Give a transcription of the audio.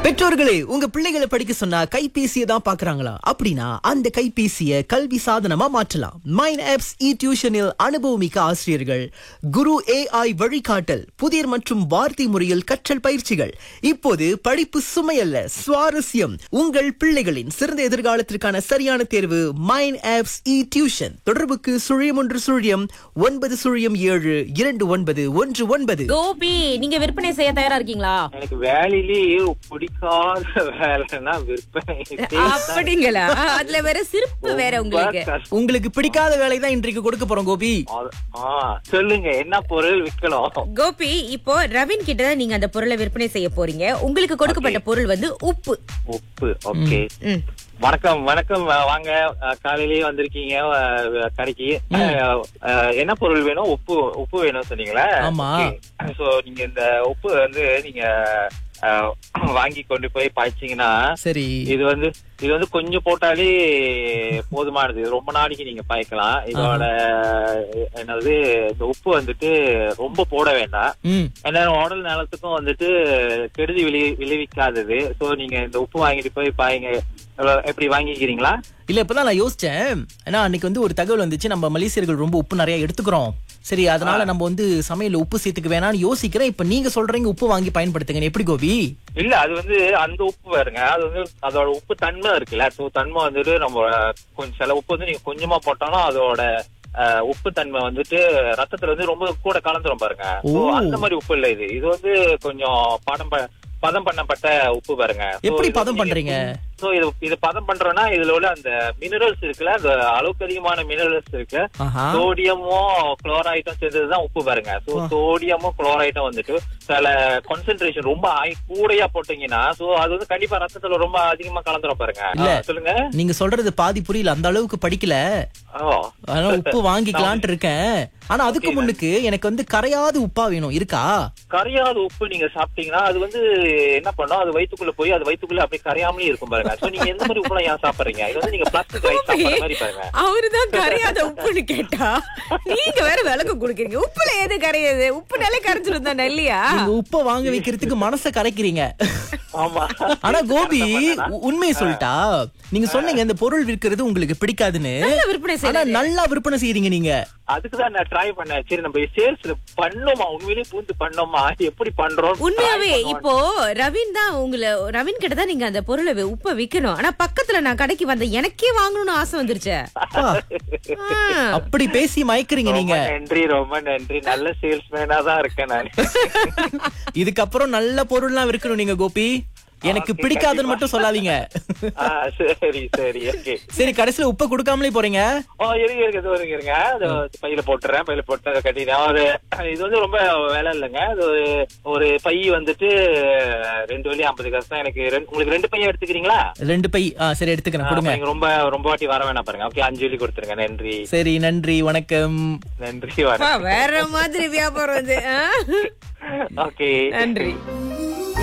பெற்றோர்களே உங்க பிள்ளைகளை படிக்க சொன்னா கைபேசியை தான் பாக்குறாங்களா அப்படின்னா அந்த கைபேசியை கல்வி சாதனமா மாற்றலாம் மைன் ஆப்ஸ் இ டியூஷனில் அனுபவமிக்க ஆசிரியர்கள் குரு ஏஐ வழிகாட்டல் புதிர் மற்றும் வார்த்தை முறையில் கற்றல் பயிற்சிகள் இப்போது படிப்பு சுமையல்ல சுவாரஸ்யம் உங்கள் பிள்ளைகளின் சிறந்த எதிர்காலத்திற்கான சரியான தேர்வு மைன் ஆப்ஸ் இ டியூஷன் தொடர்புக்கு சுழியம் ஒன்று சுழியம் ஒன்பது சுழியம் ஏழு இரண்டு ஒன்பது ஒன்று ஒன்பது கோபி நீங்க விற்பனை செய்ய தயாரா இருக்கீங்களா எனக்கு வேலையிலேயே பிடிக்காத வேலைன்னா விற்பனை அப்படிங்களா அதுல வேற சிறப்பு வேற உங்களுக்கு ரொம்ப கஷ்டம். உங்களுக்கு பிடிக்காத வேலை தான் இன்றைக்கு கொடுக்க போறோம் கோபி அது- ஆ, சொல்லுங்க என்ன பொருள் விற்கணும் கோபி இப்போ ரவின் கிட்ட தான் நீங்க அந்த பொருளை விற்பனை செய்ய போறீங்க உங்களுக்கு கொடுக்கப்பட்ட பொருள் வந்து உப்பு உப்பு ஓகே ம். வணக்கம் வணக்கம் வா- வாங்க அஹ், காலையிலேயே வந்திருக்கீங்க அஹ், கடைக்கு அஹ், அஹ், என்ன பொருள் வேணும் உப்பு உப்பு வேணும் சொன்னீங்களா ஆமா. சோ நீங்க இந்த உப்பு வந்து நீங்க அஹ், வாங்கி கொண்டு போய் பாய்ச்சீங்கன்னா சரி இது வந்து இது வந்து கொஞ்சம் போட்டாலே போதுமானது இது ரொம்ப நாளைக்கு நீங்க பாய்க்கலாம் இதோட என்னது இந்த உப்பு வந்துட்டு ரொம்ப போட வேண்டாம் ம் ஏன்னா உடல் நலத்துக்கும் வந்துட்டு கெடுதி விளை விளைவிக்காதது சோ நீங்க இந்த உப்பு வாங்கிட்டு போய் பாய்ங்க எவ்வளவு- எப்படி வாங்கிக்கிறீங்களா இல்ல இப்பதான் நான் யோசிச்சேன் ஏன்னா அன்னைக்கு வந்து ஒரு தகவல் வந்துச்சு நம்ம மலேசியர்கள் ரொம்ப உப்பு நிறைய எடுத்துக்கிறோம் சரி அதனால நம்ம வந்து சமையல்ல உப்பு சேர்த்துக்க வேணாம்னு யோசிக்கிறேன் இப்ப நீங்க சொல்றீங்க உப்பு வாங்கி பயன்படுத்துங்க எப்படி கோபி இல்ல அது வந்து அந்த உப்பு பாருங்க அது வந்து அதோட உப்பு தன்மை இருக்குல்ல சோ தன்மை வந்துட்டு நம்ம கொஞ்சம் சில உப்பு வந்து நீங்க கொஞ்சமா போட்டாலும் அதோட அஹ், உப்பு தன்மை வந்துட்டு ரத்தத்துல வந்து ரொம்ப கூட கலந்துரும் பாருங்க So, ஓ. அந்த மாதிரி உப்பு இல்ல இது இது வந்து கொஞ்சம் படம் ப- பதம் பண்ணப்பட்ட உப்பு பாருங்க So, எப்படி இது பதம் வந்து பண்றீங்க? சோ இது இது பதம் பண்றோம்னா இதுல உள்ள அந்த மினரல்ஸ் இருக்குல்ல அந்த அளவுக்கு அதிகமான மினரல்ஸ் இருக்கு ஆஹா சோடியமும் குளோரைட்டும் சேர்ந்ததுதான் உப்பு பாருங்க சோ சோடியமும் குளோரைட்டும் வந்துட்டு சில கான்சென்ட்ரேஷன் ரொம்ப ஹை கூடையா போட்டீங்கன்னா சோ அது வந்து கண்டிப்பா ரத்தத்துல ரொம்ப அதிகமா கலந்துரும் பாருங்க இல்ல. ஆ, சொல்லுங்க நீங்க சொல்றது பாதி புரியல அந்த அளவுக்கு படிக்கல ஓ அதனால உப்பு வாங்கிக்கலான்ட்டு இருக்கேன் ஆனா அதுக்கு முன்னுக்கு எனக்கு வந்து கரையாத உப்பா வேணும் இருக்கா கரையாத உப்பு நீங்க சாப்பிட்டீங்கன்னா அது வந்து என்ன பண்ணும் அது வயித்துக்குள்ள போய் அது வயித்துக்குள்ள அப்படியே கரையாமலே இருக்கும் பாருங்க சோ நீங்க எந்த மாதிரி உப்புலாம் ஏன் சாப்பிடுறீங்க இது வந்து நீங்க பிளாஸ்டிக் ரைஸ் சாப்பிடுற மாதிரி பாருங்க அவருதான் கரையாத உப்புன்னு கேட்டா நீங்க வேற விளக்கம் கொடுக்குறீங்க உப்புல எது கரையாது உப்புனாலே கரைஞ்சிரும் தான் இல்லையா நீங்க உப்பை வாங்க வைக்கிறதுக்கு மனசை கரைக்கிறீங்க ஆமா ஆனா கோபி உ- உண்மையை சொல்லிட்டா நீங்க சொன்னீங்க இந்த பொருள் விற்கிறது உங்களுக்கு பிடிக்காதுன்னு நல்ல விற்பனை ஆனா செய்யலாம் நல்லா விற்பனை செய்றீங்க நீங்க அதுக்குதான் நான் ட்ரை பண்ணேன் சரி நம்ம சேல்ஸ்ல பண்ணோமா உண்மையிலேயே பூந்து பண்ணோமா எப்படி பண்றோம் உண்மையாவே try பண்ணுவோம். இப்போ ரவின் தான் உங்களை ரவின் கிட்ட தான் நீங்க அந்த பொருளை வி- உப்ப விக்கணும் ஆனா பக்கத்துல நான் கடைக்கு வந்த எனக்கே வாங்கணும்னு ஆசை வந்துருச்சு அப்பா, ஆ. அப்படி பேசி மயக்குறீங்க ரொம்ப நீங்க நன்றி ரொம்ப நன்றி நல்ல சேல்ஸ்மேனா தான் இருக்கேன் நான் இதுக்கப்புறம் நல்ல பொருள்லாம் விற்கணும் நீங்க கோபி எனக்கு Okay, பிடிக்காதுன்னு மட்டும் சொல்லாதீங்க ஆ, சரி சரி ஓகே சரி கடைசியில உப்பை கொடுக்காமலே போறீங்க ஓ இருங்க இருங்க இதோ இருங்க இருங்க அது பையில போட்டுறேன் பையில போட்டு அதை கட்டிடுறேன் ஒரு இது வந்து ரொம்ப வேலை இல்லைங்க அது ஒரு ஒரு பை வந்துட்டு ரெண்டு வழி ஐம்பது காசு தான் எனக்கு ரெண்டு- உங்களுக்கு ரெண்டு பையன் எடுத்துக்கிறீங்களா ரெண்டு பை ஆ, சரி எடுத்துக்கிறேன் கொடுங்க நீங்க ரொம்ப ரொம்ப வாட்டி வர வேணாம் பாருங்க ஓகே அஞ்சு வழி கொடுத்துருங்க நன்றி சரி நன்றி வணக்கம் நன்றி அப்பா, வணக்கம் வேற மாதிரி வியாபாரம் இது ஆ? ஓகே நன்றி